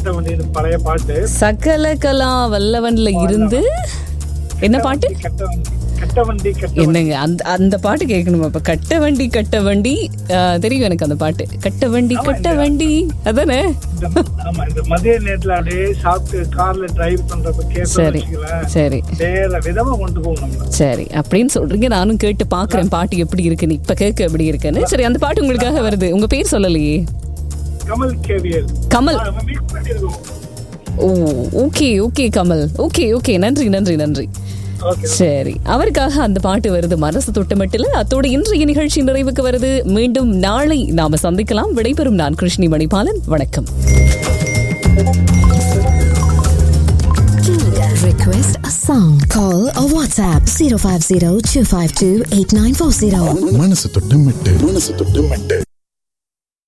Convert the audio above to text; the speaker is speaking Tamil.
கட்ட வண்டின்னு பழைய பாட்டு சகல கலா வல்லவன்ல இருந்து என்ன பாட்டு கட்ட வண்டி கட்ட வண்டி கட்ட வண்டி என்னங்க அந்த அந்த பாட்டு கேட்கணுமா இப்ப கட்ட வண்டி கட்ட வண்டி ஆ, தெரியும் எனக்கு அந்த பாட்டு கட்ட வண்டி கட்ட வண்டி அதானே இந்த ஆமா இந்த மதிய நேரத்துல அப்படியே சாப்பிட்டு கார்ல டிரைவ் பண்றப்ப கேட்க சரி சரி வேற விதமா கொண்டு போகும் நம்ம சரி அப்படின்னு சொல்றீங்க நானும் கேட்டு பாக்குறேன் பாட்டு எப்படி இருக்குன்னு இப்ப கேட்க எப்படி இருக்குன்னு சரி அந்த பாட்டு உங்களுக்காக வருது உங்க பேர் சொல்லலையே கமல் கேவியல் கமல் மிக்ஸ் பண்ணிருக்கோம் oh okay okay Kamal okay okay நன்றி நன்றி நன்றி ஓகே சரி அவருக்காக அந்த பாட்டு வருது மனசு தொட்டமட்டில் அத்தோடு இன்றைய நிகழ்ச்சி நிறைவுக்கு வருது மீண்டும் நாளை நாம சந்திக்கலாம் விடைபெறும் நான் கிருஷ்ணி மணிபாலன் வணக்கம் Request a song. Call or WhatsApp 050 252 8940. மனசு தொட்டு மெட்டு மனசு தொட்டு மெட்டு